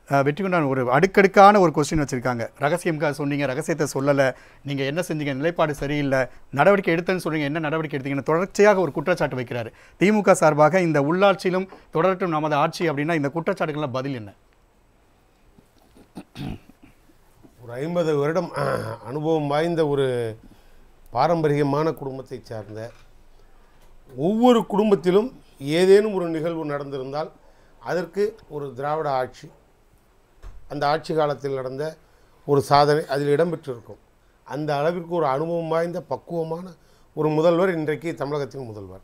அஹ், வெற்றிகொண்டான் ஒரு அடுக்கடுக்கான ஒரு கொஸ்டின் வச்சுருக்காங்க ரகசியம்காக சொன்னீங்க ரகசியத்தை சொல்லலை நீங்கள் என்ன செஞ்சீங்க நிலைப்பாடு சரியில்லை நடவடிக்கை எடுத்தேன்னு சொல்றீங்க என்ன நடவடிக்கை எடுத்தீங்கன்னு தொடர்ச்சியாக ஒரு குற்றச்சாட்டு வைக்கிறாரு திமுக சார்பாக இந்த உள்ளாட்சியிலும் தொடரட்டும் நமது ஆட்சி அப்படின்னா இந்த குற்றச்சாட்டுக்கெல்லாம் பதில் என்ன ஒரு ஐம்பது வருடம் அஹ், அனுபவம் வாய்ந்த ஒரு பாரம்பரியமான குடும்பத்தை சார்ந்த ஒவ்வொரு குடும்பத்திலும் ஏதேனும் ஒரு நிகழ்வு நடந்திருந்தால் அதற்கு ஒரு திராவிட ஆட்சி அந்த ஆட்சி காலத்தில் நடந்த ஒரு சாதனை அதில் இடம்பெற்றிருக்கும் அந்த அளவிற்கு ஒரு அனுபவம் வாய்ந்த பக்குவமான ஒரு முதல்வர் இன்றைக்கு தமிழகத்தின் முதல்வர்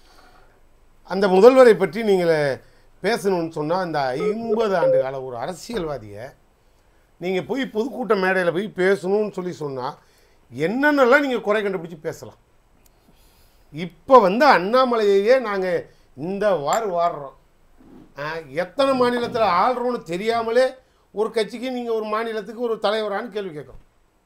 அந்த முதல்வரை பற்றி நீங்கள் பேசணும்னு சொன்னால் அந்த ஐம்பது ஆண்டு கால ஒரு அரசியல்வாதியை நீங்கள் போய் பொதுக்கூட்ட மேடையில் போய் பேசணும்னு சொல்லி சொன்னால் என்னென்னலாம் நீங்கள் குறை கண்டுபிடிச்சி பேசலாம் இப்போ வந்து அண்ணாமலையையே நாங்கள் இந்த வார் வாடுறோம் ஆஹ், எத்தனை மாநிலத்தில் ஆள்றோன்னு தெரியாமலே ஒரு கட்சிக்கு நீங்கள் ஒரு மாநிலத்துக்கு ஒரு தலைவரான்னு கேள்வி கேட்குறோம்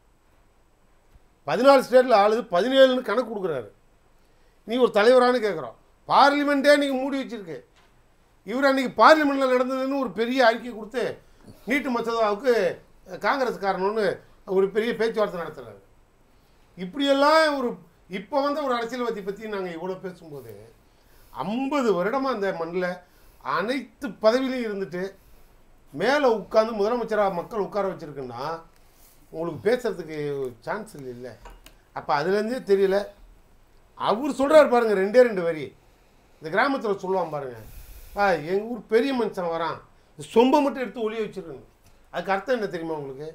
பதினாலு ஸ்டேட்டில் ஆளுது பதினேழுன்னு கணக்கு கொடுக்குறாரு நீ ஒரு தலைவரான்னு கேட்குறோம் பார்லிமெண்ட்டே நீங்கள் மூடி வச்சிருக்கு இவர் அன்றைக்கி பார்லிமெண்ட்டில் நடந்ததுன்னு ஒரு பெரிய அறிக்கை கொடுத்து நீட்டு மசோதாவுக்கு காங்கிரஸ் காரணம்னு ஒரு பெரிய பேச்சுவார்த்தை நடத்துகிறாரு இப்படியெல்லாம் ஒரு இப்போ வந்த ஒரு அரசியல்வாதி பற்றி நாங்கள் இவ்வளோ பேசும்போது ஐம்பது வருடமாக அந்த மண்ணில் அனைத்து பதவியிலையும் இருந்துட்டு மேலே உட்காந்து முதலமைச்சராக மக்கள் உட்கார வச்சுருக்குன்னா உங்களுக்கு பேசுறதுக்கு சான்ஸ் இல்லை அப்போ அதுலேருந்தே தெரியல அவர் சொல்கிறார் பாருங்க ரெண்டே ரெண்டு வரி இந்த கிராமத்தில் சொல்லுவான் பாருங்க ஆ எங்கள் ஊர் பெரிய மனுஷன் வரான் இந்த சொம்பை மட்டும் எடுத்து ஒளிய வச்சிருக்கணும் அதுக்கு அர்த்தம் என்ன தெரியுமா உங்களுக்கு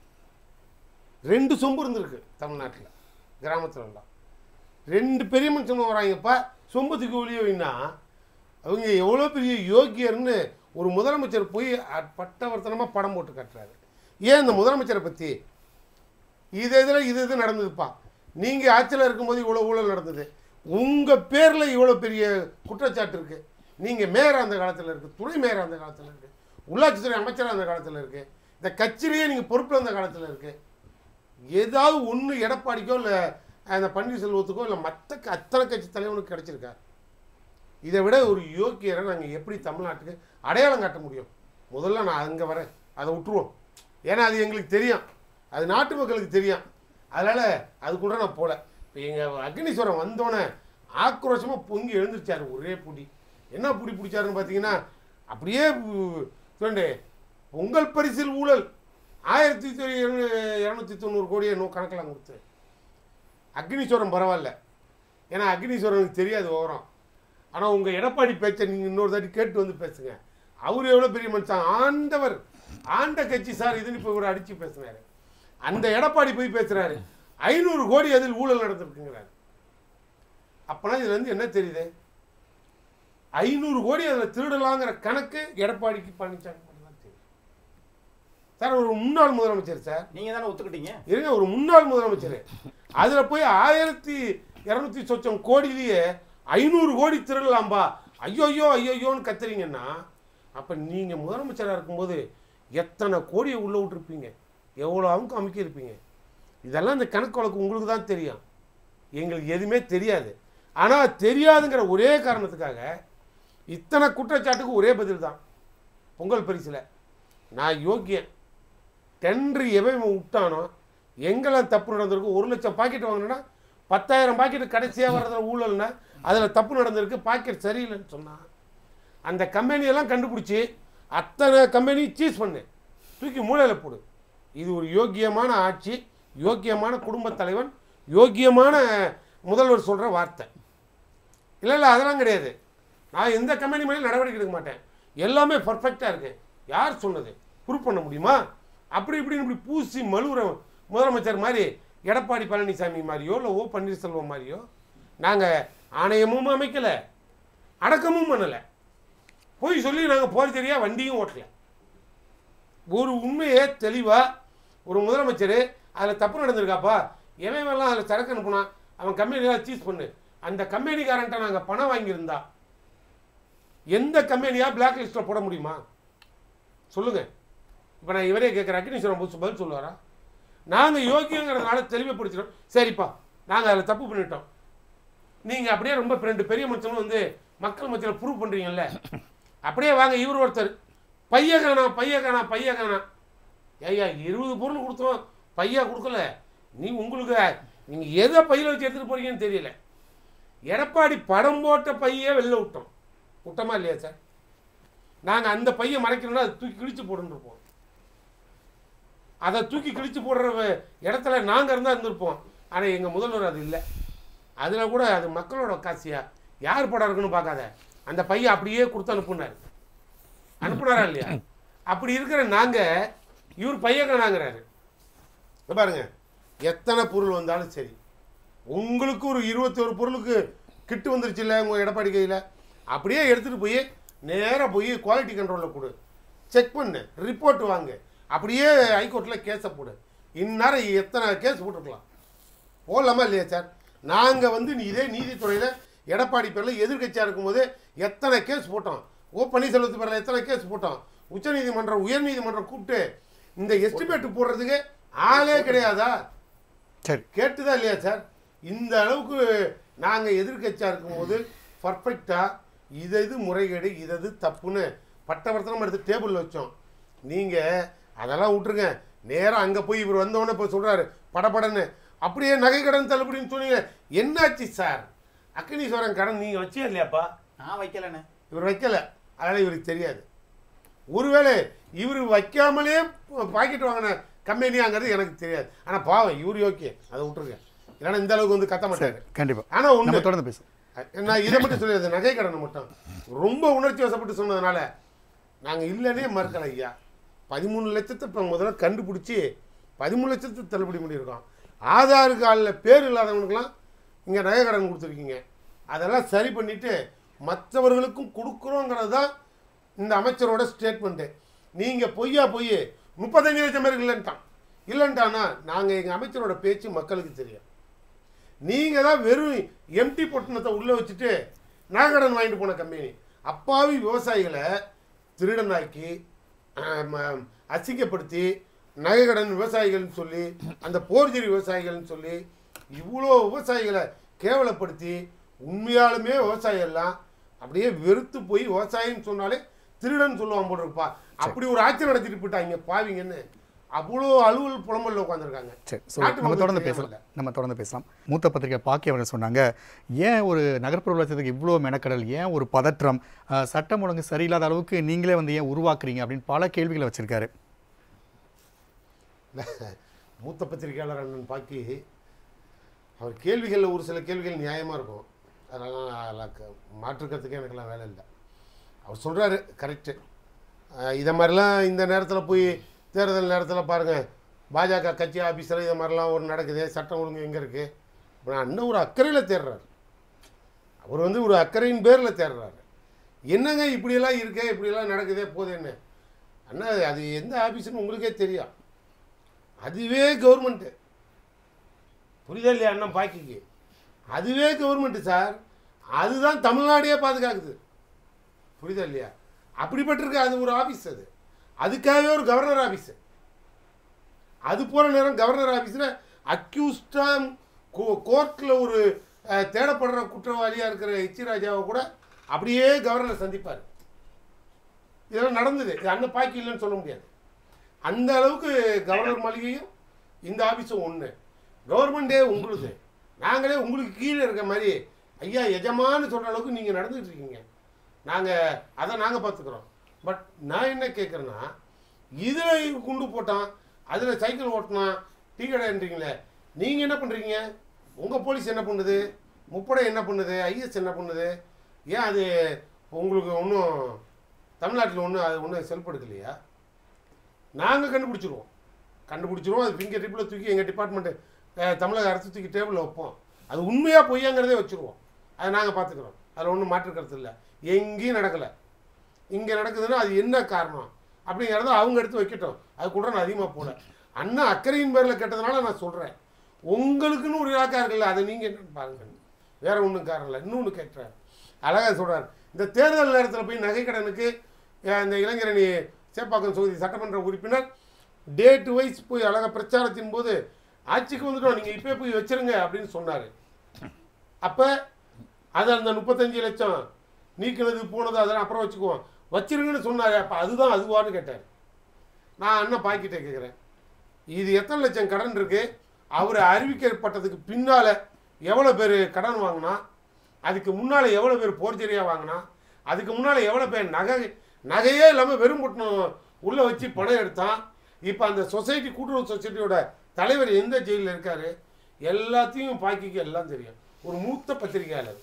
ரெண்டு சொம்பு இருந்திருக்கு தமிழ்நாட்டில் கிராமத்துல எல்லாம் ரெண்டு பெரிய மனுஷங்க வராங்கப்பா சொம்பத்துக்கு ஒளிய வைனா அவங்க எவ்வளோ பெரிய யோக்கியர்னு ஒரு முதலமைச்சர் போய் அ- பட்டவர்த்தனமாக படம் போட்டு காட்டுறாரு ஏன் இந்த முதலமைச்சரை பற்றி இது இதில் இது இது நடந்ததுப்பா நீங்கள் ஆட்சியில் இருக்கும்போது இவ்வளோ ஊழல் நடந்தது உங்கள் பேரில் இவ்வளோ பெரிய குற்றச்சாட்டு இருக்குது நீங்கள் மேயர் அந்த காலத்தில் இருக்குது துணை மேயர் அந்த காலத்தில் இருக்குது உள்ளாட்சித்துறை அமைச்சர் அந்த காலத்தில் இருக்குது இந்த கட்சியிலேயே நீங்கள் பொறுப்பில் அந்த காலத்தில் இருக்குது ஏதாவது ஒன்று எடப்பாடிக்கோ இல்லை அந்த பன்னீர்செல்வத்துக்கோ இல்லை மற்ற க- அத்தனை கட்சி தலைவனுக்கு கிடைச்சிருக்கா இதை விட ஒரு யோக்கியரை நாங்கள் எப்படி தமிழ்நாட்டுக்கு அடையாளம் காட்ட முடியும் முதல்ல நான் அங்கே வரேன் அதை விட்டுருவோம் ஏன்னா அது எங்களுக்கு தெரியும் அது நாட்டு மக்களுக்கு தெரியும் அதனால் அது கூட நான் போகல இப்போ எங்கள் அக்னீஸ்வரம் வந்தோடனே ஆக்ரோஷமாக பொங்கி எழுந்திருச்சாரு ஒரே புடி என்ன புடி பிடிச்சாருன்னு பார்த்தீங்கன்னா அப்படியே சொல்லே உங்கள் பரிசில் ஊழல் ஆயிரத்தி இரநூத்தி தொண்ணூறு கோடியை நோ கணக்கெல்லாம் கொடுத்து அக்னீஸ்வரம் பரவாயில்ல ஏன்னா அக்னீஸ்வரனுக்கு தெரியாது விவரம் ஆனால் உங்கள் எடப்பாடி பேச்சை நீங்கள் இன்னொரு தாட்டி கேட்டு வந்து பேசுங்க அவர் எவ்வளோ பெரிய மனுஷன் ஆண்டவர் ஆண்ட கட்சி சார் இதுன்னு இப்போ இவர் அடித்து பேசுனாரு அந்த எடப்பாடி போய் பேசுகிறாரு ஐநூறு கோடி அதில் ஊழல் நடந்திருக்குங்கிறாரு அப்போனா இதுல இருந்து என்ன தெரியுது ஐநூறு கோடி அதில் திருடலாங்கிற கணக்கு எடப்பாடிக்கு பழனிசாமி மட்டும்தான் தெரியும் சார் ஒரு முன்னாள் முதலமைச்சர் சார் நீங்க தானே ஒத்துக்கிட்டீங்க இருங்க ஒரு முன்னாள் முதலமைச்சர் அதில் போய் ஆயிரத்தி இரநூத்தி சொச்சம் கோடியிலேயே ஐநூறு கோடி திருடலாம்பா ஐயோ ஐயோ ஐயோன்னு கத்துறீங்கன்னா அப்போ நீங்கள் முதலமைச்சராக இருக்கும்போது எத்தனை கோடியை உள்ளே விட்டுருப்பீங்க எவ்வளோ அமுக்கு அமுக்கியிருப்பீங்க இதெல்லாம் இந்த கணக்கு வழக்கு உங்களுக்கு தான் தெரியும் எங்களுக்கு எதுவுமே தெரியாது ஆனால் தெரியாதுங்கிற ஒரே காரணத்துக்காக இத்தனை குற்றச்சாட்டுக்கு ஒரே பதில் தான் பொங்கல் பரிசில் நான் யோக்கியன் டென்ட்ரு எவன் இவன் விட்டானோ எங்கெல்லாம் தப்பு நடந்திருக்கு ஒரு லட்சம் பாக்கெட் வாங்கினா பத்தாயிரம் பாக்கெட் கடைசியாக வர்றதுல ஊழல்னா அதில் தப்பு நடந்திருக்கு பாக்கெட் சரியில்லைன்னு சொன்னான் அந்த கம்பெனியெல்லாம் கண்டுபிடிச்சி அத்தனை கம்பெனி சீஸ் பண்ணு தூக்கி மூலையில் போடு இது ஒரு யோக்கியமான ஆட்சி யோக்கியமான குடும்பத் தலைவன் யோக்கியமான முதல்வர் சொல்கிற வார்த்தை இல்லை இல்லை அதெல்லாம் கிடையாது நான் எந்த கம்பெனி மேலேயும் நடவடிக்கை எடுக்க மாட்டேன் எல்லாமே பர்ஃபெக்டாக இருக்கு யார் சொன்னது ப்ரூவ் பண்ண முடியுமா அப்படி இப்படின்னு இப்படி பூசி மழுவுற முதலமைச்சர் மாதிரி எடப்பாடி பழனிசாமி மாதிரியோ இல்லை ஓ பன்னீர்செல்வம் மாதிரியோ நாங்கள் ஆணையமும் அமைக்கலை அடக்கமும் பண்ணலை போய் சொல்லி நாங்கள் போர் தெரியா வண்டியும் ஓட்டல ஒரு உண்மையே தெளிவாக ஒரு முதலமைச்சர் அதில் தப்பு நடந்திருக்காப்பா எவன் எல்லாம் அதில் சரக்கு அனுப்புனான் அவன் கம்பெனியெல்லாம் சீஸ் பண்ணு அந்த கம்பெனிக்காரன்ட்ட நாங்கள் பணம் வாங்கியிருந்தா எந்த கம்பெனியா பிளாக் லிஸ்ட்டில் போட முடியுமா சொல்லுங்கள் இப்போ நான் இவரே கேட்குற அக்னீஸ்வரம் புதுசு பதில் சொல்லுவாரா நாங்கள் யோக்கியங்கிறதுனால தெளிவுபடுத்திட்டோம் சரிப்பா நாங்கள் அதில் தப்பு பண்ணிட்டோம் நீங்கள் அப்படியே ரொம்ப ரெண்டு பெரிய மனுஷனும் வந்து மக்கள் மத்தியில் ப்ரூவ் பண்ணுறீங்கல்ல அப்படியே வாங்க இவர் ஒருத்தர் பைய காணாம் பைய காணாம் பைய காணாம் ஐயா இருபது பொருள் கொடுத்தோம் பையா கொடுக்கல நீ உங்களுக்கு நீங்கள் எதை பையில் வச்சு எடுத்துகிட்டு போறீங்கன்னு தெரியல எடப்பாடி படம் போட்ட பையே வெளில விட்டோம் விட்டோமா இல்லையா சார் நாங்கள் அந்த பையை மறைக்கணும்னா அதை தூக்கி கிழிச்சு போட்டுன்னு இருப்போம் அதை தூக்கி கிழிச்சு போடுற வ- இடத்துல நாங்கள் இருந்தால் இருந்திருப்போம் ஆனால் எங்கள் முதல்வர் அது இல்லை அதில் கூட அது மக்களோட காசியா யார் படம் இருக்குன்னு பார்க்காத அந்த பையன் அப்படியே கொடுத்து அனுப்புனார் அனுப்புனாரா இல்லையா அப்படி இருக்கிற நாங்கள் இவர் பையன் காணாங்கிறாரு இங்க பாருங்க எத்தனை பொருள் வந்தாலும் சரி உங்களுக்கு ஒரு இருபத்தி ஒரு பொருளுக்கு கிட்டு வந்துருச்சு இல்லை உங்கள் எடப்பாடி கையில் அப்படியே எடுத்துகிட்டு போய் நேராக போய் குவாலிட்டி கண்ட்ரோலில் கொடு செக் பண்ணு ரிப்போர்ட் வாங்கு அப்படியே ஹைகோர்ட்டில் கேஸை போடு இந்நேரம் எத்தனை கேஸ் போட்டிருக்கலாம் போடலாமா இல்லையா சார் நாங்கள் வந்து நீ இதே நீதித்துறையில் எடப்பாடி பேரில் எதிர்க்கட்சியாக இருக்கும்போது எத்தனை கேஸ் போட்டோம் ஓ பன்னீர்செல்வத்து பேரில் எத்தனை கேஸ் போட்டோம் உச்சநீதிமன்றம் உயர்நீதிமன்றம் கூப்பிட்டு இந்த எஸ்டிமேட் போடுறதுக்கு ஆளே கிடையாதா சரி கேட்டுதா இல்லையா சார் இந்த அளவுக்கு நாங்கள் எதிர்க்கட்சியாக இருக்கும்போது பர்ஃபெக்டாக இது இது முறைகேடு இது இது தப்புன்னு பட்டவர்த்தனம் எடுத்து டேபிளில் வச்சோம் நீங்கள் அதெல்லாம் விட்டுருங்க நேராக அங்கே போய் இவர் வந்தோடனே இப்போ சொல்கிறாரு படபடன்னு அப்படியே நகை கடன் தள்ளுபடின்னு சொன்னீங்க என்னாச்சு சார் அக்னீஸ்வரன் கடன் நீங்கள் வச்சே இல்லையாப்பா நான் வைக்கலண்ணே இவர் வைக்கல அதனால் இவருக்கு தெரியாது ஒருவேளை இவர் வைக்காமலே பாக்கெட் வாங்கின கம்பெனியாங்கிறது எனக்கு தெரியாது ஆனால் பாவம் இவர் ஓகே அதை விட்டுருங்க இல்லைன்னா இந்த அளவுக்கு வந்து கத்த சரி மாட்டாரு கண்டிப்பா ஆனால் நம்ம ஒன்று தொடர்ந்து பேசுவோம் நான் இதை மட்டும் சொல்லிடுறது நகை கடனை மட்டும் ரொம்ப உணர்ச்சி வசப்பட்டு சொன்னதுனால நாங்கள் இல்லைன்னே மறுக்கல ஐயா பதிமூணு லட்சத்தை இப்போ முதல்ல கண்டுபிடிச்சி பதிமூணு லட்சத்தை தள்ளுபடி பண்ணியிருக்கோம் ஆதார் கார்டில் பேர் இல்லாதவனுக்கெல்லாம் இங்கே நகை கடன் கொடுத்துருக்கீங்க அதெல்லாம் சரி பண்ணிவிட்டு மற்றவர்களுக்கும் கொடுக்குறோங்கிறது தான் இந்த அமைச்சரோட ஸ்டேட்மெண்ட்டு நீங்கள் பொய்யா பொய் முப்பத்தஞ்சு லட்சம் பேருக்கு இல்லைன்ட்டான் இல்லைன்ட்டானா நாங்கள் எங்கள் அமைச்சரோட பேச்சு மக்களுக்கு தெரியும் நீங்கள் தான் வெறும் எம்டி பொட்டணத்தை உள்ளே வச்சுட்டு நகைக்கடன் வாங்கிட்டு போன கம்பெனி அப்பாவி விவசாயிகளை திருடனாக்கி ஆம், ஆம், அசிங்கப்படுத்தி நகைக்கடன் விவசாயிகள்னு சொல்லி அந்த போர்ஜரி விவசாயிகள்னு சொல்லி இவ்வளோ விவசாயிகளை கேவலப்படுத்தி உண்மையாலுமே விவசாயிகள்லாம் அப்படியே வெறுத்து போய் விவசாயின்னு சொன்னாலே திருடன் சொல்லுவான் போல இருப்பா அப்படி ஒரு ஆட்சி நடத்திட்டு போயிட்டாங்க பாவிங்கன்னு அவ்வளோ அலுவல் புலம்பல்ல உட்காந்துருக்காங்க சரி ஸோ நாட்டு நம்ம மக்களுக்கு தொடர்ந்து தெரியாம பேசலாம் நம்ம தொடர்ந்து பேசலாம் மூத்த பத்திரிகை பாக்கி அவர்கள் சொன்னாங்க ஏன் ஒரு நகர்ப்புற வளர்ச்சதுக்கு இவ்வளோ மெனக்கடல் ஏன் ஒரு பதற்றம் அஹ், சட்டம் ஒழுங்கு சரியில்லாத அளவுக்கு நீங்களே வந்து ஏன் உருவாக்குறீங்க அப்படின்னு பல கேள்விகளை வச்சிருக்காரு மூத்த பத்திரிகையாளர் அண்ணன் பாக்கி அவர் கேள்விகளில் ஒரு சில கேள்விகள் நியாயமாக இருக்கும் அதெல்லாம் அதெல்லாம் க- மாற்றுக்கிறதுக்கு எனக்கெல்லாம் வேலை இல்லை அவர் சொல்கிறாரு கரெக்டு இதை மாதிரிலாம் இந்த நேரத்தில் போய் தேர்தல் நேரத்தில் பாருங்கள் பாஜக கட்சி ஆஃபீஸில் இதை மாதிரிலாம் ஒரு நடக்குது சட்டம் ஒழுங்கு எங்கே இருக்குது இப்போ நான் இன்னும் ஒரு அக்கறையில் தேடுறாரு அவர் வந்து ஒரு அக்கறையின் பேரில் தேடுறாரு என்னங்க இப்படியெல்லாம் இருக்கே இப்படியெல்லாம் நடக்குதே போதே என்ன அண்ணா அது எந்த ஆஃபீஸுன்னு உங்களுக்கே தெரியும் அதுவே கவர்மெண்ட்டு புரியுதா இல்லையா அண்ணன் பாக்கிக்கு அதுவே கவர்மெண்ட்டு சார் அதுதான் தமிழ்நாடையே பாதுகாக்குது புரியுதா இல்லையா அப்படிப்பட்டிருக்கு அது ஒரு ஆஃபீஸ் அது அதுக்காகவே ஒரு கவர்னர் ஆஃபீஸு அது போகிற நேரம் கவர்னர் ஆஃபீஸில் அக்யூஸ்டாக கோ கோர்ட்டில் ஒரு அஹ், தேடப்படுற குற்றவாளியாக இருக்கிற எச்சி ராஜாவை கூட அப்படியே கவர்னர் சந்திப்பார் இதெல்லாம் நடந்தது இது அண்ணன் பாக்கி இல்லைன்னு சொல்ல முடியாது அந்த அளவுக்கு கவர்னர் மாளிகையும் இந்த ஆஃபீஸும் ஒன்று கவர்மெண்ட்டே உங்களுது நாங்களே உங்களுக்கு கீழே இருக்க மாதிரி ஐயா எஜமான்னு சொல்கிற அளவுக்கு நீங்கள் நடந்துகிட்டு இருக்கீங்க நாங்கள் அதை நாங்கள் பார்த்துக்குறோம் பட் நான் என்ன கேட்குறேன்னா இதில் குண்டு போட்டான் அதில் சைக்கிள் ஓட்டினான் டீ கடைன்றீங்களே நீங்கள் என்ன பண்ணுறீங்க உங்கள் போலீஸ் என்ன பண்ணுது முப்படை என்ன பண்ணுது ஐஎஸ் என்ன பண்ணுது ஏன் அது உங்களுக்கு ஒன்றும் தமிழ்நாட்டில் ஒன்றும் அது ஒன்றும் செல்படுத்தலையா நாங்கள் கண்டுபிடிச்சிருவோம் கண்டுபிடிச்சிருவோம் அது ஃபிங்கர் டிப்பில் தூக்கி எங்கள் டிபார்ட்மெண்ட்டு தமிழக அரசு தூக்கி டேபிளில் வைப்போம் அது உண்மையாக பொய்யாங்கிறதே வச்சுருவோம் அதை நாங்கள் பார்த்துக்குறோம் அதில் ஒன்றும் மாற்றுக்கிறது இல்லை எங்கேயும் நடக்கலை இங்கே நடக்குதுன்னா அது என்ன காரணம் அப்படிங்கிறத அவங்க எடுத்து வைக்கட்டும் அது கூட நான் அதிகமாக போகல அண்ணா அக்கறையின் பேரில் கேட்டதுனால நான் சொல்கிறேன் உங்களுக்குன்னு ஒரு இலாக்கா இருக்குல்ல அதை நீங்கள் என்னன்னு பாருங்க வேற ஒன்றும் காரணம் இல்லை இன்னொன்று கேட்குறேன் அழகாக சொல்கிறார் இந்த தேர்தல் நேரத்தில் போய் நகைக்கடனுக்கு அஹ், இந்த இளைஞரணி சேப்பாக்கம் தொகுதி சட்டமன்ற உறுப்பினர் டேட் வைஸ் போய் அழகாக பிரச்சாரத்தின் போது ஆட்சிக்கு வந்துட்டோம் நீங்கள் இப்போயே போய் வச்சிருங்க அப்படின்னு சொன்னார் அப்போ அதை அந்த முப்பத்தஞ்சு லட்சம் நீக்கினது போனது அதெல்லாம் அப்புறம் வச்சுக்குவோம் வச்சிருங்கன்னு சொன்னாரு அப்போ அதுதான் அதுவான்னு கேட்டார் நான் அண்ணன் பாக்கிட்ட கேட்குறேன் இது எத்தனை லட்சம் கடன் இருக்கு அவர் அறிவிக்கப்பட்டதுக்கு பின்னால எவ்வளோ பேர் கடன் வாங்கினா அதுக்கு முன்னால் எவ்வளோ பேர் போர்ஜரியாக வாங்கினா அதுக்கு முன்னால் எவ்வளோ பேர் நகை நகையே இல்லாமல் வெறும் பட்டணம் உள்ளே வச்சு பணம் எடுத்தான் இப்போ அந்த சொசைட்டி கூட்டுறவு சொசைட்டியோட தலைவர் எந்த ஜெயிலில் இருக்காரு எல்லாத்தையும் பாக்கிக்கு எல்லாம் தெரியும் ஒரு மூத்த பத்திரிகையாளர்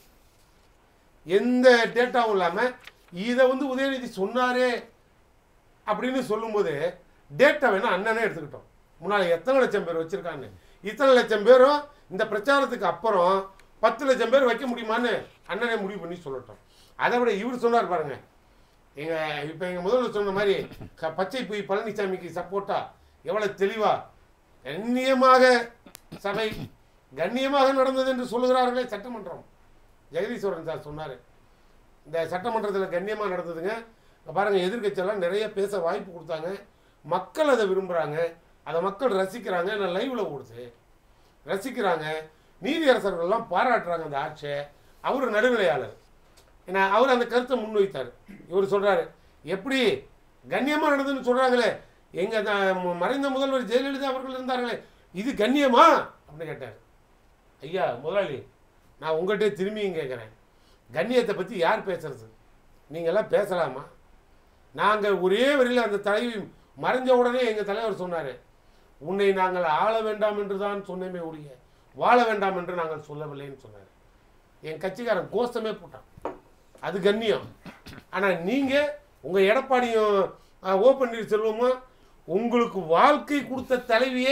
எந்த டேட்டாவும் இல்லாமல் இதை வந்து உதயநிதி சொன்னாரே அப்படின்னு சொல்லும்போது டேட்டா வேணா அண்ணனே எடுத்துக்கிட்டோம் முன்னால் எத்தனை லட்சம் பேர் வச்சுருக்காங்க இத்தனை லட்சம் பேரும் இந்த பிரச்சாரத்துக்கு அப்புறம் பத்து லட்சம் பேர் வைக்க முடியுமான்னு அண்ணனே முடிவு பண்ணி சொல்லட்டும் அதை விட இவர் சொன்னார் பாருங்க எங்க இப்போ எங்கள் முதல்வர் சொன்ன மாதிரி க- பச்சை புய் பழனிசாமிக்கு சப்போர்ட்டா எவ்வளோ தெளிவா கண்ணியமாக சபை கண்ணியமாக நடந்தது என்று சொல்லுகிறார்களே சட்டமன்றம் ஜெகதீஸ்வரன் சார் சொன்னார் இந்த சட்டமன்றத்தில் கண்ணியமாக நடந்ததுங்க இப்ப பாருங்க எதிர்க்கட்சியெல்லாம் நிறைய பேச வாய்ப்பு கொடுத்தாங்க மக்கள் அதை விரும்புகிறாங்க அதை மக்கள் ரசிக்கிறாங்க நான் லைவ்ல ஓடுது ரசிக்கிறாங்க நீதியரசர்கள்லாம் பாராட்டுறாங்க அந்த ஆட்சியை அவர் நடுநிலையாளர் ஏன்னா அவர் அந்த கருத்தை முன்வைத்தார் இவர் சொல்றாரு எப்படி கண்ணியமாக நடந்ததுன்னு சொல்றாங்களே எங்க த- மறைந்த முதல்வர் ஜெயலலிதா அவர்கள் இருந்தார்களே இது கண்ணியமா அப்படின்னு கேட்டார் ஐயா முதலாளி நான் உங்கள்கிட்ட திரும்பியும் கேட்குறேன் கண்ணியத்தை பற்றி யார் பேசுறது நீங்கள்லாம் பேசலாமா நாங்கள் ஒரே வரியில் அந்த தலைவி மறைஞ்ச உடனே எங்கள் தலைவர் சொன்னார் உன்னை நாங்கள் ஆள வேண்டாம் என்று தான் சொன்னேமே ஒழிய வாழ வேண்டாம் என்று நாங்கள் சொல்லவில்லைன்னு சொன்னார் என் கட்சிக்காரன் கோஷமே போட்டான் அது கண்ணியம் ஆனால் நீங்கள் உங்கள் எடப்பாடியும் ஆ, ஓ பன்னீர்செல்வமும் உங்களுக்கு வாழ்க்கை கொடுத்த தலைவியே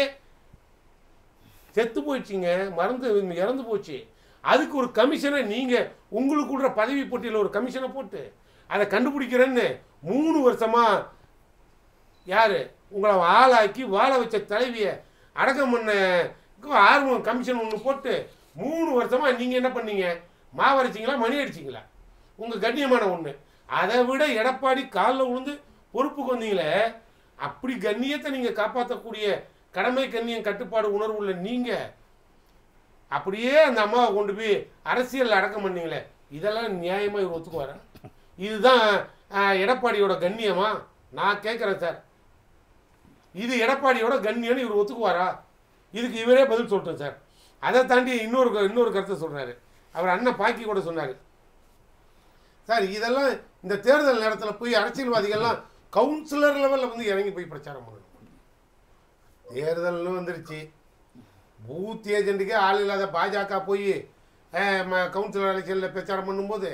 செத்து போயிடுச்சிங்க மறந்து இறந்து போச்சு அதுக்கு ஒரு கமிஷனை நீங்கள் உங்களுக்கு விடுற பதவி போட்டியில் ஒரு கமிஷனை போட்டு அதை கண்டுபிடிக்கிறேன்னு மூணு வருஷமா யார் உங்களை ஆளாக்கி வாழ வச்ச தலைவியை அடக்கம் பண்ண ஆர்வம் கமிஷன் ஒன்று போட்டு மூணு வருஷமா நீங்கள் என்ன பண்ணீங்க மாவரைச்சிங்களா மணி அடிச்சிங்களா உங்கள் கண்ணியமான ஒன்று அதை விட எடப்பாடி காலில் விழுந்து பொறுப்புக்கு வந்தீங்களே அப்படி கண்ணியத்தை நீங்கள் காப்பாற்றக்கூடிய கடமை கண்ணியம் கட்டுப்பாடு உணர்வு உள்ள நீங்கள் அப்படியே அந்த அம்மாவை கொண்டு போய் அரசியல் அடக்கம் பண்ணீங்களே இதெல்லாம் நியாயமாக இவர் ஒத்துக்குவாரா இதுதான் ஆஹ், எடப்பாடியோட கண்ணியமா நான் கேட்குறேன் சார் இது எடப்பாடியோட கண்ணியம்னு இவர் ஒத்துக்குவாரா இதுக்கு இவரே பதில் சொல்லட்டும் சார் அதை தாண்டி இன்னொரு க- இன்னொரு கருத்தை சொல்றாரு அவர் அண்ணன் பாக்கி கூட சொன்னார் சார் இதெல்லாம் இந்த தேர்தல் நேரத்தில் போய் அரசியல்வாதிகள்லாம் கவுன்சிலர் லெவலில் வந்து இறங்கி போய் பிரச்சாரம் பண்ணணும் தேர்தல்னு வந்துருச்சு பூத் ஏஜென்ட்டுக்கே ஆள் இல்லாத பாஜக போய் கவுன்சிலர் எலெக்ஷனில் பிரச்சாரம் பண்ணும்போது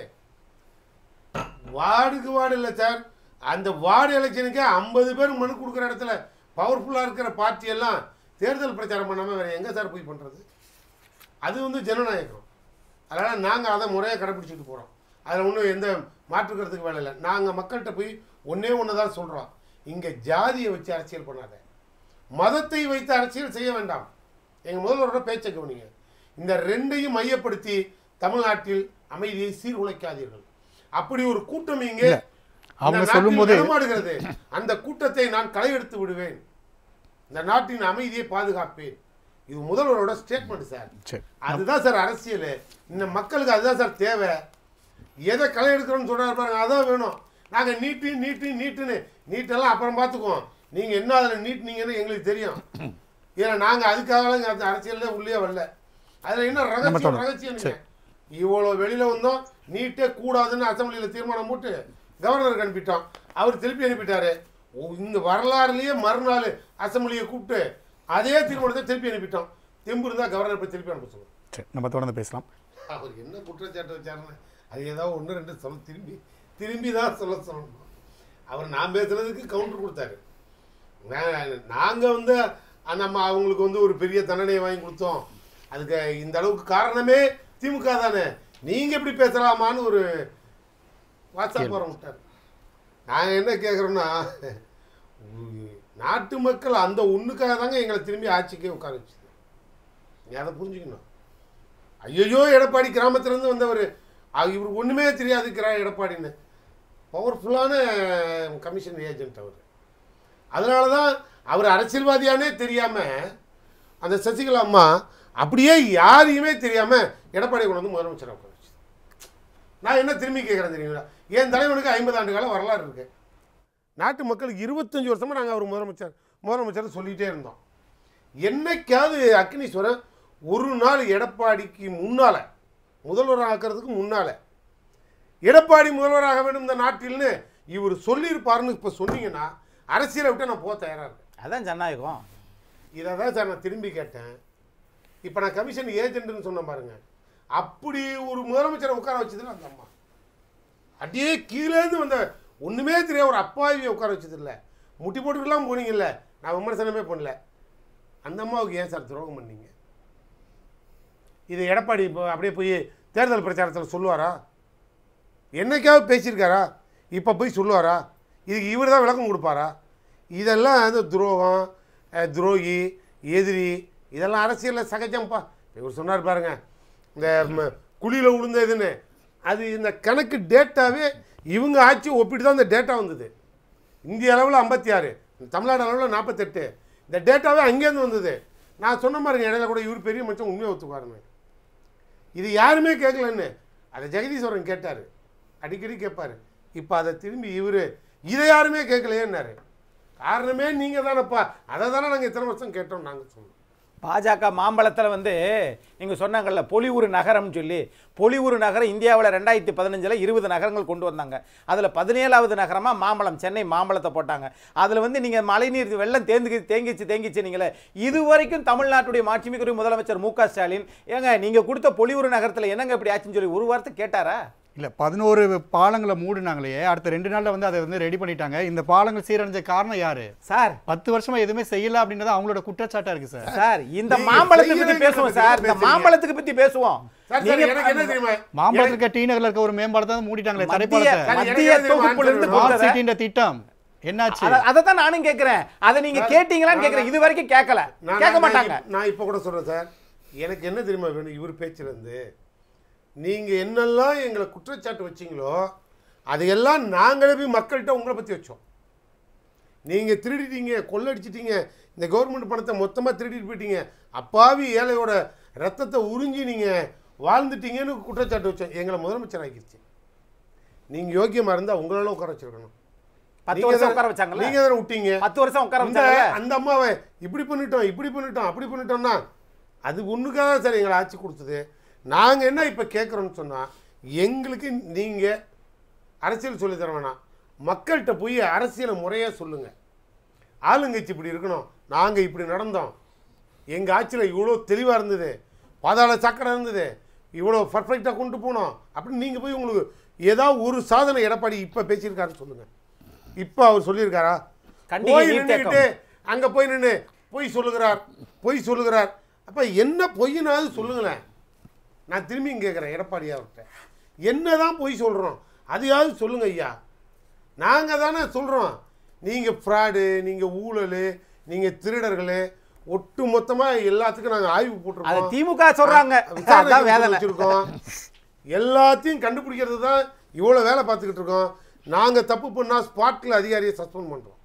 வார்டுக்கு வார்டு இல்லை சார் அந்த வார்டு எலெக்ஷனுக்கே ஐம்பது பேர் மனு கொடுக்குற இடத்துல பவர்ஃபுல்லாக இருக்கிற பார்ட்டி எல்லாம் தேர்தல் பிரச்சாரம் பண்ணாமல் வேறு எங்கே சார் போய் பண்ணுறது அது வந்து ஜனநாயகம் அதனால் நாங்கள் அதை முறையாக கடைப்பிடிச்சிட்டு போகிறோம் அதில் ஒன்றும் எந்த மாற்றுக்கிறதுக்கு வேலை இல்லை நாங்கள் மக்கள்கிட்ட போய் ஒன்றே ஒன்று தான் சொல்கிறோம் இங்கே ஜாதியை வச்சு அரசியல் பண்ணாத மதத்தை வைத்து அரசியல் செய்ய வேண்டாம் எங்கள் முதல்வரோட பேச்சை கவனிங்க இந்த ரெண்டையும் மையப்படுத்தி தமிழ்நாட்டில் அமைதியை சீர்குலைக்காதீர்கள் அப்படி ஒரு கூட்டம் இங்கே இல்ல, அவங்க இந்த நாட்டில் சொல்லும்போது- நடமாடுகிறது அந்த கூட்டத்தை நான் களையெடுத்து விடுவேன் இந்த நாட்டின் அமைதியை பாதுகாப்பேன் இது முதல்வரோட ஸ்டேட்மெண்ட் சார் சரி அதுதான் சார் அரசியல் இந்த மக்களுக்கு அதுதான் சார் தேவை எதை களை எடுக்கிறோம்னு சொல்றாரு பாருங்க அதான் வேணும் நாங்கள் நீட்டு நீட்டு நீட்டுன்னு நீட்டெல்லாம் அப்புறம் பார்த்துக்குவோம் நீங்கள் என்ன அதில் நீட்னீங்கன்னு எங்களுக்கு தெரியும் இதில் நாங்கள் அதுக்காக அந்த அரசியலில் உள்ளே வரல அதில் என்ன ரகசியம் தொடரும். ரகசியம் நீங்கள் இவ்வளோ வெளியில் வந்தோம் நீட்டே கூடாதுன்னு அசம்பிளியில் தீர்மானம் போட்டு கவர்னருக்கு அனுப்பிட்டோம் அவர் திருப்பி அனுப்பிட்டாரு ஓ, இந்த வரலாறுலேயே மறுநாள் அசம்பிளியை கூப்பிட்டு அதே தீர்மானத்தை திருப்பி அனுப்பிட்டோம் தெம்பு இருந்தால் கவர்னர் போய் திருப்பி அனுப்ப சொல்லுவோம் சரி நம்ம தொடர்ந்து பேசலாம் அவர் என்ன குற்றச்சாட்டு வச்சாருன்னு அது ஏதாவது ஒன்று ரெண்டு சொல்ல திரும்பி திரும்பி தான் சொல்ல சொல்லணும் அவர் நான் பேசுனதுக்கு கவுண்டர் கொடுத்தாரு நாங்கள் வந்து அஹ், நம்ம அவங்களுக்கு வந்து ஒரு பெரிய தண்டனையை வாங்கி கொடுத்தோம் அதுக்கு இந்த அளவுக்கு காரணமே திமுக தானே நீங்கள் எப்படி பேசலாமான்னு ஒரு வாட்ஸ்அப் வர விட்டார் நாங்கள் என்ன கேட்குறோன்னா நாட்டு மக்கள் அந்த ஒன்றுக்காக தாங்க எங்களை திரும்பி ஆட்சிக்கே உட்கார வச்சுது நீ அதை புரிஞ்சுக்கணும் ஐயோ எடப்பாடி கிராமத்துலேருந்து வந்தவர் இவர் ஒன்றுமே தெரியாது கிரா எடப்பாடின்னு பவர்ஃபுல்லான கமிஷன் ஏஜென்ட் அவர் அதனால தான் அவர் அரசியல்வாதியானே தெரியாமல் அந்த சசிகலா அம்மா அப்படியே யாரையுமே தெரியாமல் எடப்பாடி கொண்டு வந்து முதலமைச்சராக உட்கார வச்சு நான் என்ன திரும்பி கேட்குறேன் தெரியுங்களா என் தலைவனுக்கு ஐம்பது ஆண்டு கால வரலாறு இருக்கு நாட்டு மக்களுக்கு இருபத்தஞ்சு வருஷமா நாங்கள் அவர் முதலமைச்சர் முதலமைச்சர் சொல்லிகிட்டே இருந்தோம் என்னைக்காவது அக்னீஸ்வரன் ஒரு நாள் எடப்பாடிக்கு முன்னால முதல்வர் ஆக்கிறதுக்கு முன்னால எடப்பாடி முதல்வராக வேண்டும் இந்த நாட்டில்னு இவர் சொல்லியிருப்பாருன்னு இப்போ சொன்னீங்கன்னா அரசியலை விட்டு நான் போக தயாராக இருக்கேன் அதான் ஜனநாயகம் இதை தான் சார் நான் திரும்பி கேட்டேன் இப்போ நான் கமிஷன் ஏஜென்ட்னு சொன்னேன் பாருங்க அப்படி ஒரு முதலமைச்சரை உட்கார வச்சதுல அந்த அம்மா அப்படியே கீழேருந்து வந்த ஒன்றுமே தெரியாத ஒரு அப்பாவியை உட்கார வச்சது இல்லை முட்டி போட்டுக்கெல்லாம் போனீங்கல்ல நான் விமர்சனமே பண்ணல அந்த அம்மாவுக்கு ஏன் சார் துரோகம் பண்ணீங்க இது எடப்பாடி இப்போ அப்படியே போய் தேர்தல் பிரச்சாரத்தில் சொல்லுவாரா என்னைக்காவது பேசியிருக்காரா இப்போ போய் சொல்லுவாரா இதுக்கு இவர் தான் விளக்கம் கொடுப்பாரா இதெல்லாம் வந்து துரோகம் அஹ், துரோகி எதிரி இதெல்லாம் அரசியலில் சகஜம்ப்பா இவர் சொன்னார் பாருங்க இந்த குழியில் விழுந்ததுன்னு அது இந்த கணக்கு டேட்டாவே இவங்க ஆட்சி ஒப்பிட்டு தான் இந்த டேட்டா வந்தது இந்திய அளவில் ஐம்பத்தி ஆறு தமிழ்நாடு அளவில் நாற்பத்தெட்டு இந்த டேட்டாவே அங்கேருந்து வந்தது நான் சொன்ன பாருங்க இடையில கூட இவர் பெரிய மனுஷன் உண்மையை ஒத்துக்குவாருன்னு இது யாருமே கேட்கலன்னு அதை ஜெகதீஸ்வரன் கேட்டார் அடிக்கடி கேட்பார் இப்போ அதை திரும்பி இவர் இதை யாருமே கேட்கலையேன்னாரு காரணமே நீங்கள் தானேப்பா அதை தானே நாங்கள் இத்தனை வருஷம் கேட்டோம் நாங்கள் சொன்னோம் பாஜக மாம்பழத்தில் வந்து நீங்கள் சொன்னாங்கல்ல பொலிவுறு நகரம்னு சொல்லி பொலிவுறு நகரம் இந்தியாவில் ரெண்டாயிரத்தி பதினஞ்சில் இருபது நகரங்கள் கொண்டு வந்தாங்க அதில் பதினேழாவது நகரமாக மாம்பழம் சென்னை மாம்பழத்தை போட்டாங்க அதில் வந்து நீங்கள் மழைநீர் வெள்ளம் தேங்கி தேங்கிச்சு தேங்கிச்சு நீங்களே இது வரைக்கும் தமிழ்நாட்டுடைய மாட்சிமிக்குரிய முதலமைச்சர் மு க ஸ்டாலின் ஏங்க நீங்கள் கொடுத்த பொலிவுறு நகரத்தில் என்னங்க இப்படி ஆச்சுன்னு சொல்லி ஒரு வார்த்தை கேட்டாரா இல்ல பதினோரு பாலங்களை மூடினாங்களே அடுத்த ரெண்டு நாள்ல வந்து அதை வந்து ரெடி பண்ணிட்டாங்க இந்த பாலங்கள் சீரழிஞ்ச காரணம் யாரு சார் பத்து வருஷமா எதுவுமே செய்யல அப்படின்றது அவங்களோட குற்றச்சாட்டா இருக்கு சார் சார் இந்த நீங்க மாம்பழத்தை பத்தி செய்யறதை பேசுவோம் பத்தி சார் இந்த பேசுறீங்க. மாம்பழத்துக்கு பத்தி பேசுவோம் சார் சார் நீங்க எனக்கு என்ன தெரியுமா மாம்பழத்தில் இருக்க டி நகர்ல இருக்க ஒரு மேம்பாலத்தை தான் மூடிட்டாங்களே மத்திய தரைப்பாலத்தை சார், மத்திய எனக்கு எதுவும் தொகுப்புல இருந்து answer ஸ்மார்ட் கொடுத்ததை- சிட்டின்ற திட்டம் என்னாச்சு அத- அதைத்தான் நானும் கேட்கிறேன் அதை நீங்க சார், கேட்டீங்களான்னு கேட்கிறேன் இது வரைக்கும் கேட்கல நான் கேட்க நான் மாட்டாங்க இப்ப- நான் இப்போ கூட சொல்கிறேன் சார் எனக்கு என்ன தெரியுமா வேணும் இவர் பேச்சிலேருந்து நீங்கள் என்னெல்லாம் எங்களை குற்றச்சாட்டு வச்சீங்களோ அதையெல்லாம் நாங்களே போய் மக்கள்கிட்ட உங்களை பற்றி வச்சோம் நீங்கள் திருடிட்டீங்க கொள்ளடிச்சிட்டீங்க இந்த கவர்மெண்ட் பணத்தை மொத்தமாக திருடிட்டு போயிட்டீங்க அப்பாவி ஏழையோட ரத்தத்தை உறிஞ்சி நீங்கள் வாழ்ந்துட்டீங்கன்னு குற்றச்சாட்டு வச்சோம் எங்களை முதலமைச்சர் ஆக்கிருச்சு நீங்கள் யோக்கியமாக இருந்தால் உங்களால உட்கார வச்சிருக்கணும் பத்து நீங்க வருஷம் தானே- உட்கார வச்சாங்கல்ல நீங்க தானே விட்டீங்க பத்து வருஷம் உட்கார இந்த வச்சாங்கல்ல அந்த அம்மாவை இப்படி பண்ணிட்டோம் இப்படி பண்ணிட்டோம் அப்படி பண்ணிட்டோம்னா அது ஒண்ணுக்காக தான் சார் எங்களை ஆட்சி கொடுத்தது நாங்கள் என்ன இப்போ கேட்குறோம்னு சொன்னால் எங்களுக்கு நீங்கள் அரசியல் சொல்லி தர வேணாம் மக்கள்கிட்ட போய் அரசியலை முறையாக சொல்லுங்கள் ஆளுங்கட்சி இப்படி இருக்கணும் நாங்கள் இப்படி நடந்தோம் எங்கள் ஆட்சியில் இவ்வளோ தெளிவாக இருந்தது பாதாள சாக்கடை இருந்தது இவ்வளோ பர்ஃபெக்டாக கொண்டு போனோம் அப்படின்னு நீங்கள் போய் உங்களுக்கு ஏதாவது ஒரு சாதனை எடப்பாடி இப்போ பேசியிருக்காருன்னு சொல்லுங்கள் இப்போ அவர் சொல்லியிருக்காரா கண்டிகை போய் நீர்த்தேக்கம். நின்றுக்கிட்டு அங்கே போய் நின்று பொய் சொல்லுகிறார் பொய் சொல்லுகிறார் அப்போ என்ன பொய்னாவது சொல்லுங்களேன் நான் திரும்பியும் கேட்குறேன் எடப்பாடி அவர்கிட்ட என்ன தான் பொய் சொல்கிறோம் அதையாவது சொல்லுங்க ஐயா நாங்கள் தானே சொல்கிறோம் நீங்கள் ஃப்ராடு நீங்கள் ஊழல் நீங்கள் திருடர்கள் ஒட்டு மொத்தமாக எல்லாத்துக்கும் நாங்கள் ஆய்வு அதை போட்டிருக்கோம் திமுக சொல்றாங்க விசாரணை அதான் கமிஷன் வேதனை வச்சிருக்கோம் எல்லாத்தையும் கண்டுபிடிக்கிறது தான் இவ்வளோ வேலை பார்த்துக்கிட்டு இருக்கோம் நாங்கள் தப்பு பண்ணால் ஸ்பாட்டில் அதிகாரியை சஸ்பெண்ட் பண்ணுறோம்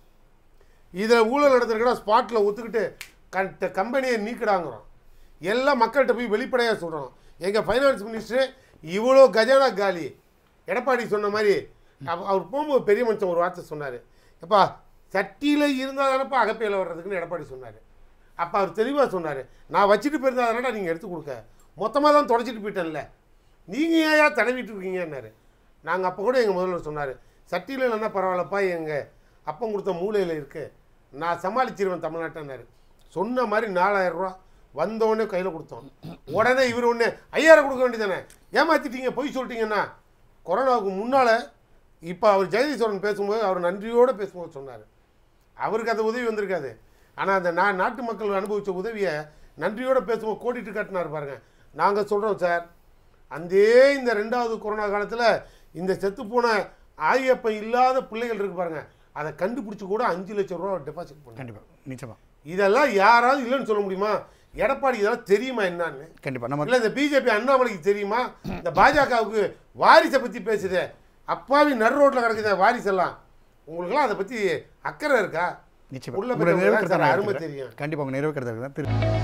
இதில் ஊழல் நடந்திருக்கா ஸ்பாட்டில் ஒத்துக்கிட்டு கட்ட கம்பெனியை நீக்கிடாங்கிறோம் எல்லாம் மக்கள்கிட்ட போய் வெளிப்படையாக சொல்கிறோம் எங்கள் ஃபைனான்ஸ் மினிஸ்டர் இவ்வளோ கஜானா காலி எடப்பாடி சொன்ன மாதிரி அவ- அவர் போகும்போது பெரிய மனுஷன் ஒரு வார்த்தை சொன்னார் எப்பா சட்டியில் இருந்தால் தானப்பா அகப்பையில் வர்றதுக்குன்னு எடப்பாடி சொன்னார் அப்போ அவர் தெளிவாக சொன்னார் நான் வச்சுட்டு போயிருந்தா தானடா நீங்கள் எடுத்து கொடுக்க மொத்தமாக தான் தொடச்சிட்டு போயிட்டேன்ல நீங்கள் ஏன் தடவிட்டு இருக்கீங்கன்னாரு நாங்கள் அப்போ கூட எங்கள் முதல்வர் சொன்னார் சட்டியில் இல்லைன்னா பரவாயில்லப்பா எங்கள் அப்பம் கொடுத்த மூலையில் இருக்கு நான் சமாளிச்சிருவேன் தமிழ்நாட்டினாரு சொன்ன மாதிரி நாலாயிரம் ரூபா வந்தோடனே கையில் கொடுத்தோம் உடனே இவர் ஒன்று ஐயாயிரம் கொடுக்க வேண்டியதானே ஏமாத்திட்டீங்க பொய் சொல்லிட்டீங்கன்னா கொரோனாவுக்கு முன்னால் இப்போ அவர் ஜெகதீஸ்வரன் பேசும்போது அவர் நன்றியோடு பேசும்போது சொன்னார் அவருக்கு அந்த உதவி வந்திருக்காது ஆனால் அந்த நா நாட்டு மக்கள் அனுபவித்த உதவியை நன்றியோடு பேசும்போது கோடிட்டு காட்டினார் பாருங்க நாங்கள் சொல்கிறோம் சார் அந்தே இந்த ரெண்டாவது கொரோனா காலத்தில் இந்த செத்துப்போன ஆகியப்பன் இல்லாத பிள்ளைகள் இருக்கு பாருங்க அதை கண்டுபிடிச்சி கூட அஞ்சு லட்சம் ரூபா டெபாசிட் பண்ணாங்க கண்டிப்பா நிச்சயமா இதெல்லாம் யாராவது இல்லைன்னு சொல்ல முடியுமா எடப்பாடி இதெல்லாம் தெரியுமா என்னன்னு கண்டிப்பா நம்ம இல்லை இந்த பிஜேபி அண்ணாமலைக்கு தெரியுமா இந்த பாஜகவுக்கு வாரிசை பற்றி பேசுதே அப்பாவி நடு ரோட்டில் கிடக்குதே வாரிசெல்லாம் உங்களுக்கெல்லாம் அதை பற்றி அக்கறை இருக்கா நிச்சயமா உள்ள உங்களுடைய போய் நிறைவு சார் கருத்தை நான் அருமை எடுத்துக்கிறேன். தெரியும் கண்டிப்பா உங்க நிறைவு கருத்தை தான் திரு